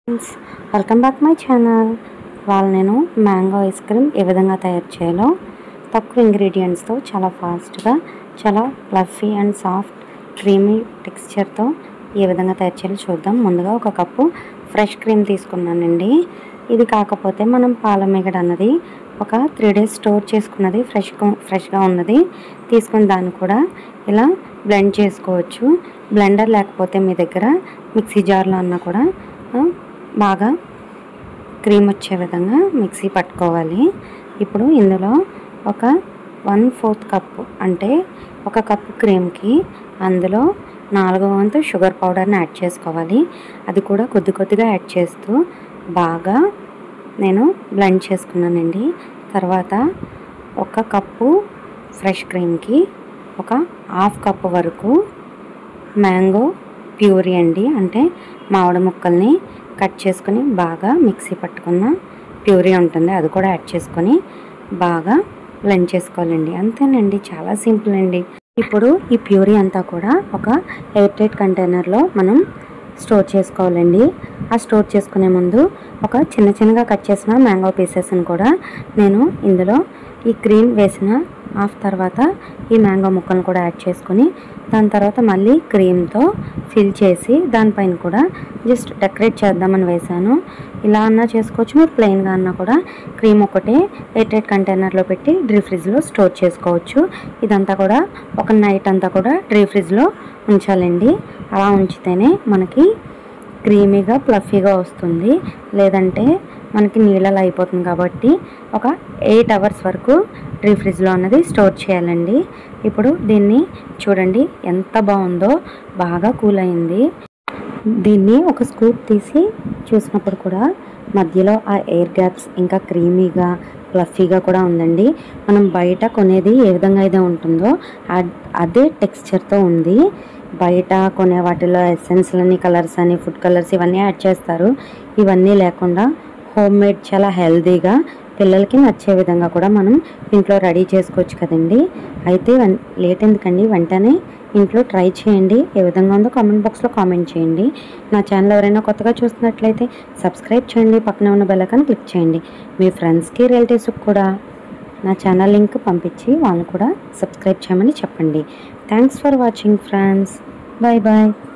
friends welcome back my channel వాళ్ళ నేను mango ice cream ఏ విధంగా తయారు చేయాలో తక్కువ ఇంగ్రీడియంట్స్తో చాలా ఫాస్ట్గా చాలా ఫ్లఫీ అండ్ సాఫ్ట్ క్రీమీ టెక్స్చర్తో ఏ విధంగా తయారు చేయాలో చూద్దాం ముందుగా ఒక కప్పు ఫ్రెష్ క్రీమ్ తీసుకున్నానండి ఇది కాకపోతే మనం పాల మీగడ అన్నది ఒక త్రీ డేస్ స్టోర్ చేసుకున్నది ఫ్రెష్గా ఫ్రెష్గా ఉన్నది తీసుకుని దాన్ని కూడా ఇలా బ్లెండ్ చేసుకోవచ్చు బ్లెండర్ లేకపోతే మీ దగ్గర మిక్సీ జార్లో అన్నా కూడా ఆ, బాగా క్రీమ్ వచ్చే విధంగా మిక్సీ పట్టుకోవాలి ఇప్పుడు ఇందులో ఒక వన్ ఫోర్త్ కప్పు అంటే ఒక కప్పు క్రీమ్కి అందులో నాలుగో వంతు షుగర్ పౌడర్ని యాడ్ చేసుకోవాలి అది కూడా కొద్ది కొద్దిగా యాడ్ చేస్తూ బాగా నేను బ్లెండ్ చేసుకున్నానండి తర్వాత ఒక కప్పు ఫ్రెష్ క్రీమ్కి ఒక హాఫ్ కప్పు వరకు మ్యాంగో ప్యూరీ అండి అంటే మామిడి ముక్కల్ని కట్ చేసుకొని బాగా మిక్సీ పట్టుకున్న ప్యూరీ ఉంటుంది అది కూడా యాడ్ చేసుకొని బాగా బ్లెండ్ చేసుకోవాలండి అంతేనండి చాలా సింపుల్ అండి ఇప్పుడు ఈ ప్యూరీ అంతా కూడా ఒక ఎయిర్ టైట్ కంటైనర్లో మనం స్టోర్ చేసుకోవాలండి ఆ స్టోర్ చేసుకునే ముందు ఒక చిన్న చిన్నగా కట్ చేసిన మ్యాంగో పీసెస్ని కూడా నేను ఇందులో ఈ క్రీమ్ వేసిన ఆఫ్ తర్వాత ఈ మ్యాంగో ముక్కలను కూడా యాడ్ చేసుకొని దాని తర్వాత మళ్ళీ క్రీమ్తో ఫిల్ చేసి దానిపైన కూడా జస్ట్ డెకరేట్ చేద్దామని వేసాను ఇలా అన్నా చేసుకోవచ్చు మీరు ప్లెయిన్గా అన్నా కూడా క్రీమ్ ఒకటే ఎయిటెడ్ కంటైనర్లో పెట్టి డ్రీ ఫ్రిడ్జ్లో స్టోర్ చేసుకోవచ్చు ఇదంతా కూడా ఒక నైట్ అంతా కూడా డ్రీ ఫ్రిడ్జ్లో ఉంచాలండి అలా ఉంచితేనే మనకి క్రీమీగా ప్లఫీగా వస్తుంది లేదంటే మనకి నీళ్ళలో అయిపోతుంది కాబట్టి ఒక ఎయిట్ అవర్స్ వరకు డ్రీ ఫ్రిడ్జ్లో అన్నది స్టోర్ చేయాలండి ఇప్పుడు దీన్ని చూడండి ఎంత బాగుందో బాగా కూల్ అయింది దీన్ని ఒక స్కూప్ తీసి చూసినప్పుడు కూడా మధ్యలో ఆ ఎయిర్ గ్యాప్స్ ఇంకా క్రీమీగా ఫ్లఫీగా కూడా ఉందండి మనం బయట కొనేది ఏ విధంగా అయితే ఉంటుందో అద్- అదే టెక్స్చర్తో ఉంది బయట కొనే వాటిలో ఎసెన్స్లని కలర్స్ అని ఫుడ్ కలర్స్ ఇవన్నీ యాడ్ చేస్తారు ఇవన్నీ లేకుండా హోమ్ మేడ్ చాలా హెల్తీగా పిల్లలకి నచ్చే విధంగా కూడా మనం ఇంట్లో రెడీ చేసుకోవచ్చు కదండి అయితే వన్- లేట్ ఎందుకండి వెంటనే ఇంట్లో ట్రై చేయండి ఏ విధంగా ఉందో కామెంట్ బాక్స్లో కామెంట్ చేయండి నా ఛానల్ ఎవరైనా కొత్తగా చూస్తున్నట్లయితే సబ్స్క్రైబ్ చేయండి పక్కనే ఉన్న బెల్ ఐకాన్ క్లిక్ చేయండి మీ ఫ్రెండ్స్కి రిలేటివ్స్కి కూడా నా ఛానల్ లింక్ పంపించి వాళ్ళు కూడా సబ్స్క్రైబ్ చేయమని చెప్పండి thanks for watching friends bye bye